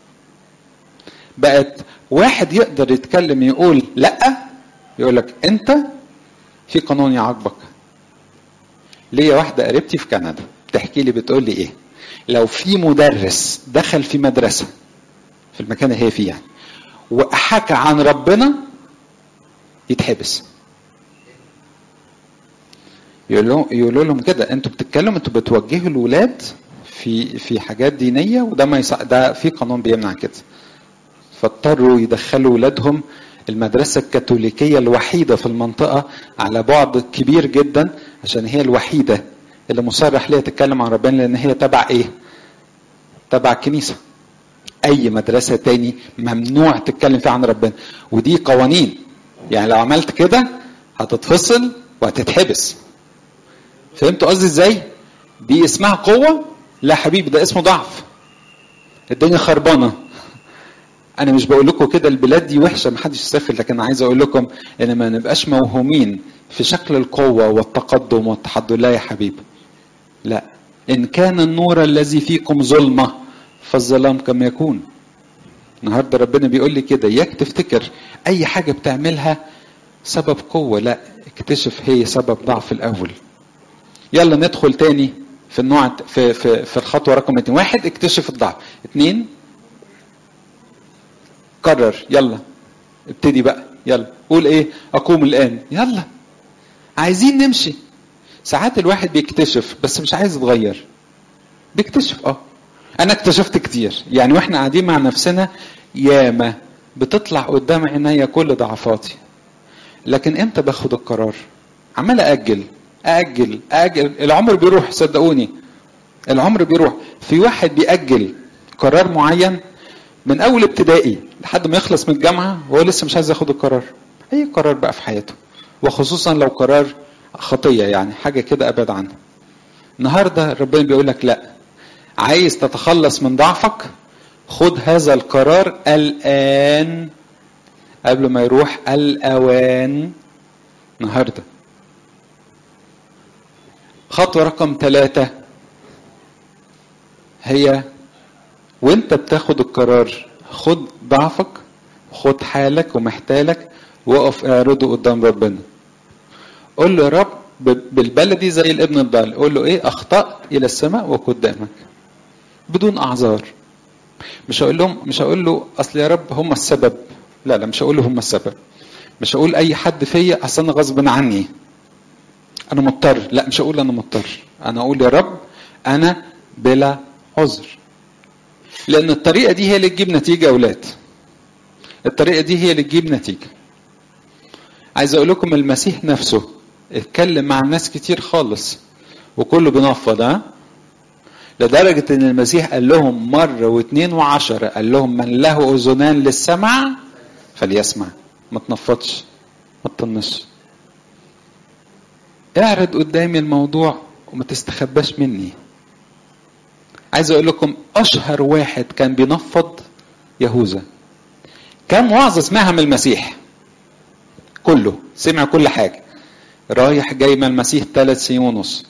بقت واحد يقدر يتكلم يقول لا يقول لك انت في قانون يعاقبك ليا واحده قريبتي في كندا بتحكي لي بتقول لي ايه لو في مدرس دخل في مدرسه في المكان اللي هي فيه يعني وحكى عن ربنا يتحبس يقولوا يقولوا لهم كده انتوا بتتكلموا انتوا بتوجهوا الاولاد في في حاجات دينيه وده ما يصح ده في قانون بيمنع كده فاضطروا يدخلوا اولادهم المدرسة الكاثوليكية الوحيدة في المنطقة على بعد كبير جدا عشان هي الوحيدة اللي مصرح ليها تتكلم عن ربنا لأن هي تبع إيه؟ تبع الكنيسة. أي مدرسة تاني ممنوع تتكلم فيها عن ربنا ودي قوانين يعني لو عملت كده هتتفصل وهتتحبس. فهمتوا قصدي إزاي؟ دي اسمها قوة؟ لا حبيبي ده اسمه ضعف. الدنيا خربانة انا مش بقول لكم كده البلاد دي وحشه محدش يسافر لكن انا عايز اقول لكم ان ما نبقاش موهومين في شكل القوه والتقدم والتحضر لا يا حبيبي لا ان كان النور الذي فيكم ظلمه فالظلام كما يكون النهارده ربنا بيقول لي كده اياك تفتكر اي حاجه بتعملها سبب قوه لا اكتشف هي سبب ضعف الاول يلا ندخل تاني في النوع في في في الخطوه رقم اتنين واحد اكتشف الضعف اتنين قرر يلا ابتدي بقى يلا قول ايه اقوم الان يلا عايزين نمشي ساعات الواحد بيكتشف بس مش عايز يتغير بيكتشف اه انا اكتشفت كتير يعني واحنا قاعدين مع نفسنا ياما بتطلع قدام عينيا كل ضعفاتي لكن امتى باخد القرار عمال اجل اجل اجل العمر بيروح صدقوني العمر بيروح في واحد بيأجل قرار معين من اول ابتدائي لحد ما يخلص من الجامعه وهو لسه مش عايز ياخد القرار اي قرار بقى في حياته وخصوصا لو قرار خطيه يعني حاجه كده ابعد عنها النهارده ربنا بيقول لك لا عايز تتخلص من ضعفك خد هذا القرار الان قبل ما يروح الاوان النهارده خطوه رقم ثلاثه هي وانت بتاخد القرار خد ضعفك خد حالك ومحتالك وقف اعرضه قدام ربنا قول له يا رب بالبلدي زي الابن الضال قول له ايه اخطأت الى السماء وقدامك بدون اعذار مش هقول لهم مش هقول له اصل يا رب هم السبب لا لا مش هقول له هم السبب مش هقول اي حد فيا اصل انا غصب عني انا مضطر لا مش هقول انا مضطر انا اقول يا رب انا بلا عذر لان الطريقه دي هي اللي تجيب نتيجه يا اولاد الطريقه دي هي اللي تجيب نتيجه عايز اقول لكم المسيح نفسه اتكلم مع الناس كتير خالص وكله بينفض ها لدرجة ان المسيح قال لهم مرة واثنين وعشرة قال لهم من له اذنان للسمع فليسمع ما تنفضش ما تطنش اعرض قدامي الموضوع وما تستخباش مني عايز اقول لكم اشهر واحد كان بينفض يهوذا كم وعظة سمعها من المسيح كله سمع كل حاجة رايح جاي من المسيح ثلاث سنين ونص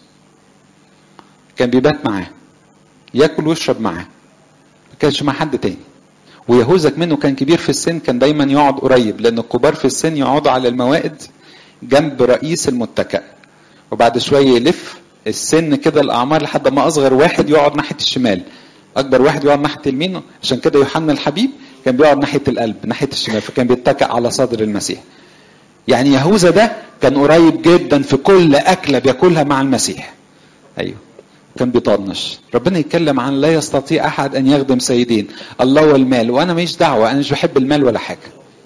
كان بيبات معاه ياكل ويشرب معاه ما كانش مع حد تاني ويهوذا منه كان كبير في السن كان دايما يقعد قريب لان الكبار في السن يقعدوا على الموائد جنب رئيس المتكأ وبعد شويه يلف السن كده الاعمار لحد ما اصغر واحد يقعد ناحيه الشمال اكبر واحد يقعد ناحيه اليمين عشان كده يوحنا الحبيب كان بيقعد ناحيه القلب ناحيه الشمال فكان بيتكئ على صدر المسيح يعني يهوذا ده كان قريب جدا في كل اكله بياكلها مع المسيح ايوه كان بيطنش ربنا يتكلم عن لا يستطيع احد ان يخدم سيدين الله والمال وانا ماليش دعوه انا مش بحب المال ولا حاجه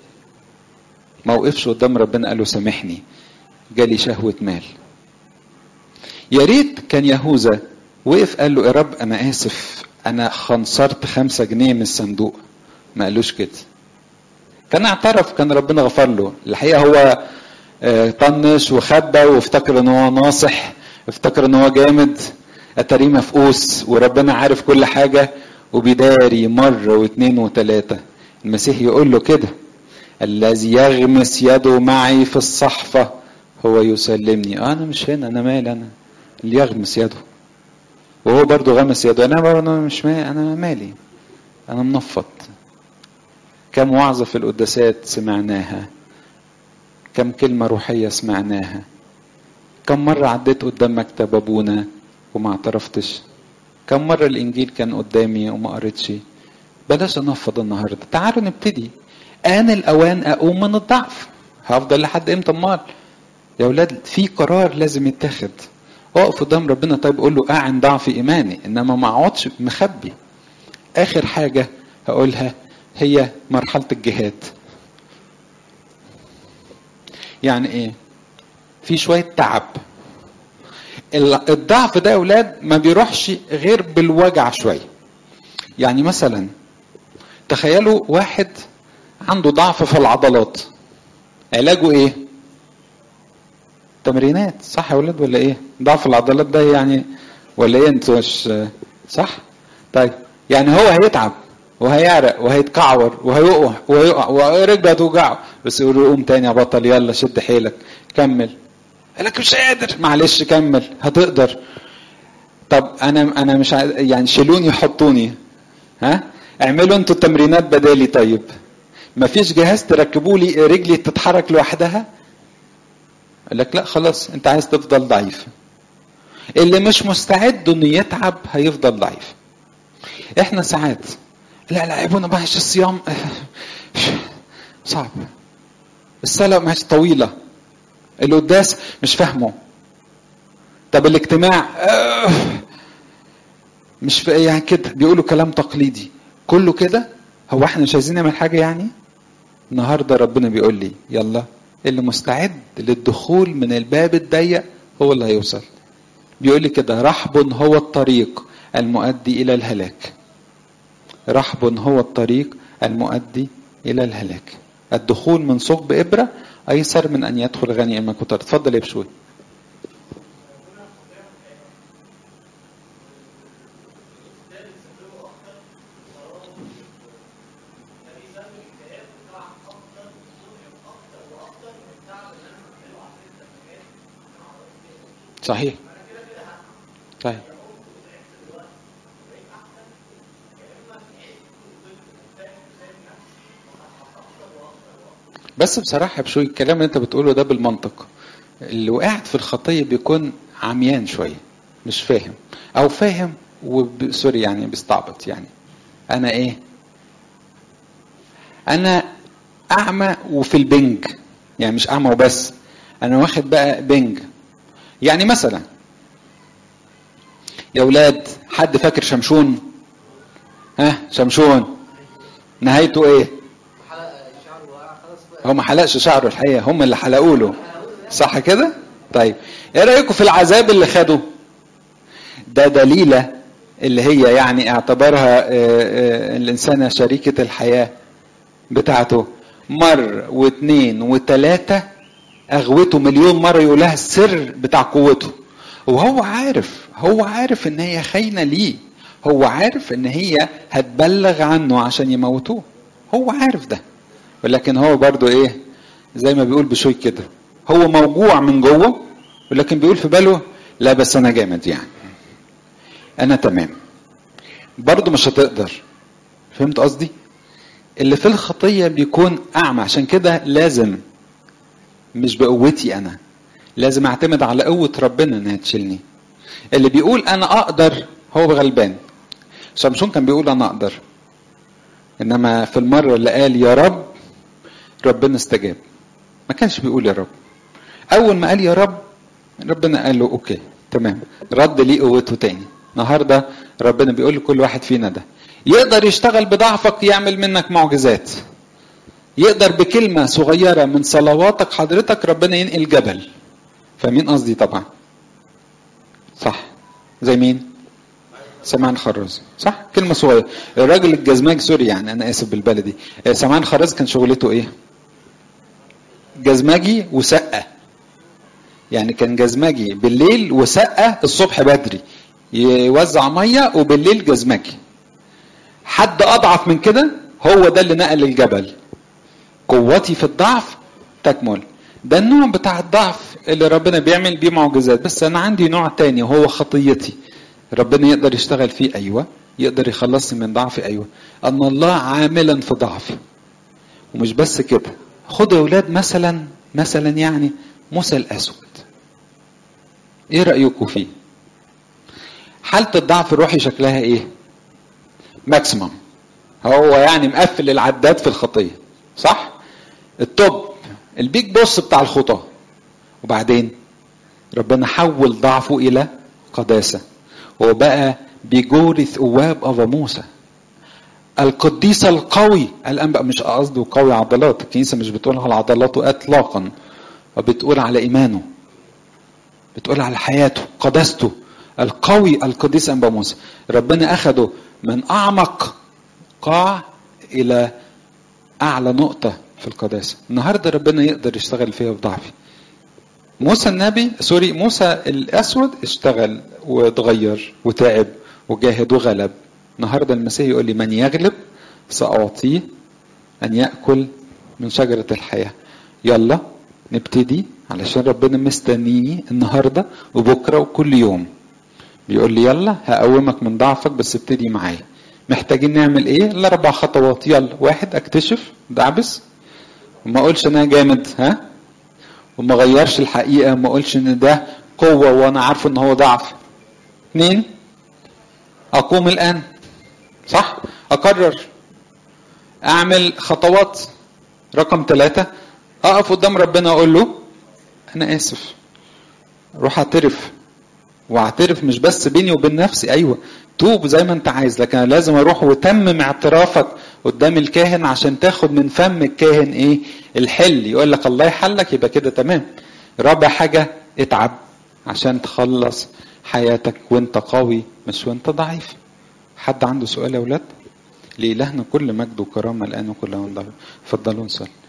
ما وقفش قدام ربنا قال له سامحني جالي شهوه مال يا ريت كان يهوذا وقف قال له يا رب انا اسف انا خنصرت خمسة جنيه من الصندوق ما قالوش كده كان اعترف كان ربنا غفر له الحقيقه هو طنش وخبى وافتكر ان هو ناصح افتكر ان هو جامد اتاريه مفقوس وربنا عارف كل حاجه وبيداري مره واثنين وثلاثه المسيح يقول له كده الذي يغمس يده معي في الصحفه هو يسلمني آه انا مش هنا انا مالي انا اللي يغمس يده وهو برضه غمس يده انا انا مش مالي انا مالي انا منفض كم وعظه في القداسات سمعناها كم كلمه روحيه سمعناها كم مره عديت قدام مكتب ابونا وما اعترفتش كم مرة الإنجيل كان قدامي وما قريتش بلاش أنفض النهاردة تعالوا نبتدي آن الأوان أقوم من الضعف هفضل لحد إمتى أمال يا أولاد في قرار لازم يتاخد اقف قدام ربنا طيب قول له أعن ضعف إيماني إنما ما أقعدش مخبي آخر حاجة هقولها هي مرحلة الجهاد يعني إيه في شوية تعب الضعف ده يا اولاد ما بيروحش غير بالوجع شويه يعني مثلا تخيلوا واحد عنده ضعف في العضلات علاجه ايه تمرينات صح يا ولاد ولا ايه ضعف العضلات ده يعني ولا ايه انتوا مش صح طيب يعني هو هيتعب وهيعرق وهيتكعور وهيقع وهيقع ورجله هتوجعه بس يقول له قوم تاني يا بطل يلا شد حيلك كمل لك مش قادر معلش كمل هتقدر طب انا انا مش ع... يعني شيلوني حطوني ها اعملوا انتوا التمرينات بدالي طيب مفيش جهاز تركبوا لي رجلي تتحرك لوحدها قال لك لا خلاص انت عايز تفضل ضعيف اللي مش مستعد انه يتعب هيفضل ضعيف احنا ساعات لا لا يا ابونا معلش الصيام صعب الصلاه مش طويله القداس مش فاهمه طب الاجتماع آه مش يعني كده بيقولوا كلام تقليدي كله كده هو احنا مش عايزين نعمل حاجه يعني النهارده ربنا بيقول لي يلا اللي مستعد للدخول من الباب الضيق هو اللي هيوصل بيقول لي كده رحب هو الطريق المؤدي الى الهلاك رحب هو الطريق المؤدي الى الهلاك الدخول من ثقب ابره ايسر من ان يدخل غني اما كتر اتفضل يا بشوي صحيح طيب بس بصراحه بشوي الكلام اللي انت بتقوله ده بالمنطق اللي وقعت في الخطيه بيكون عميان شويه مش فاهم او فاهم وب... سوري يعني بيستعبط يعني انا ايه انا اعمى وفي البنج يعني مش اعمى وبس انا واخد بقى بنج يعني مثلا يا اولاد حد فاكر شمشون ها شمشون نهايته ايه هو ما حلقش شعره الحقيقه هم اللي حلقوا له صح كده طيب ايه رايكم في العذاب اللي خده ده دليله اللي هي يعني اعتبرها الانسانه شريكه الحياه بتاعته مر واثنين وثلاثه اغوته مليون مره يقول لها السر بتاع قوته وهو عارف هو عارف ان هي خاينه ليه هو عارف ان هي هتبلغ عنه عشان يموتوه هو عارف ده ولكن هو برضو ايه زي ما بيقول بشوي كده هو موجوع من جوه ولكن بيقول في باله لا بس انا جامد يعني انا تمام برضو مش هتقدر فهمت قصدي اللي في الخطية بيكون أعمى عشان كده لازم مش بقوتي أنا لازم أعتمد على قوة ربنا إنها تشيلني اللي بيقول أنا أقدر هو غلبان شمشون كان بيقول أنا أقدر إنما في المرة اللي قال يا رب ربنا استجاب ما كانش بيقول يا رب أول ما قال يا رب ربنا قال له أوكي تمام رد ليه قوته تاني النهارده ربنا بيقول لكل واحد فينا ده يقدر يشتغل بضعفك يعمل منك معجزات يقدر بكلمة صغيرة من صلواتك حضرتك ربنا ينقل جبل فمين قصدي طبعا صح زي مين سمعان خراز صح كلمة صغيرة الراجل الجزماج سوري يعني أنا آسف بالبلدي سمعان خراز كان شغلته إيه جزماجي وسقة يعني كان جزماجي بالليل وسقة الصبح بدري يوزع مية وبالليل جزماجي حد اضعف من كده هو ده اللي نقل الجبل قوتي في الضعف تكمل ده النوع بتاع الضعف اللي ربنا بيعمل بيه معجزات بس انا عندي نوع تاني وهو خطيتي ربنا يقدر يشتغل فيه ايوه يقدر يخلصني من ضعفي ايوه ان الله عاملا في ضعفي ومش بس كده خدوا يا اولاد مثلا مثلا يعني موسى الاسود ايه رايكم فيه حاله الضعف الروحي شكلها ايه ماكسيمم هو يعني مقفل العداد في الخطيه صح التوب البيج بوس بتاع الخطاه وبعدين ربنا حول ضعفه الى قداسه وبقى بجورث اواب ابا موسى القديس القوي الان بقى مش قصده قوي عضلات الكنيسه مش بتقول على عضلاته اطلاقا وبتقول على ايمانه بتقول على حياته قداسته القوي القديس انبا موسى ربنا اخده من اعمق قاع الى اعلى نقطه في القداسه النهارده ربنا يقدر يشتغل فيها بضعفي موسى النبي سوري موسى الاسود اشتغل واتغير وتعب وجاهد وغلب النهارده المسيح يقول لي من يغلب ساعطيه ان ياكل من شجره الحياه يلا نبتدي علشان ربنا مستنيني النهارده وبكره وكل يوم بيقول لي يلا هقومك من ضعفك بس ابتدي معايا محتاجين نعمل ايه الاربع خطوات يلا واحد اكتشف دعبس وما اقولش انا جامد ها وما غيرش الحقيقه ما اقولش ان ده قوه وانا عارفه ان هو ضعف اثنين اقوم الان صح اقرر اعمل خطوات رقم ثلاثة اقف قدام ربنا اقول له انا اسف روح اعترف واعترف مش بس بيني وبين نفسي ايوه توب زي ما انت عايز لكن انا لازم اروح وتمم اعترافك قدام الكاهن عشان تاخد من فم الكاهن ايه الحل يقول لك الله يحلك يبقى كده تمام رابع حاجه اتعب عشان تخلص حياتك وانت قوي مش وانت ضعيف حد عنده سؤال يا اولاد لإلهنا كل مجد وكرامه الان وكل يوم اتفضلوا نصلي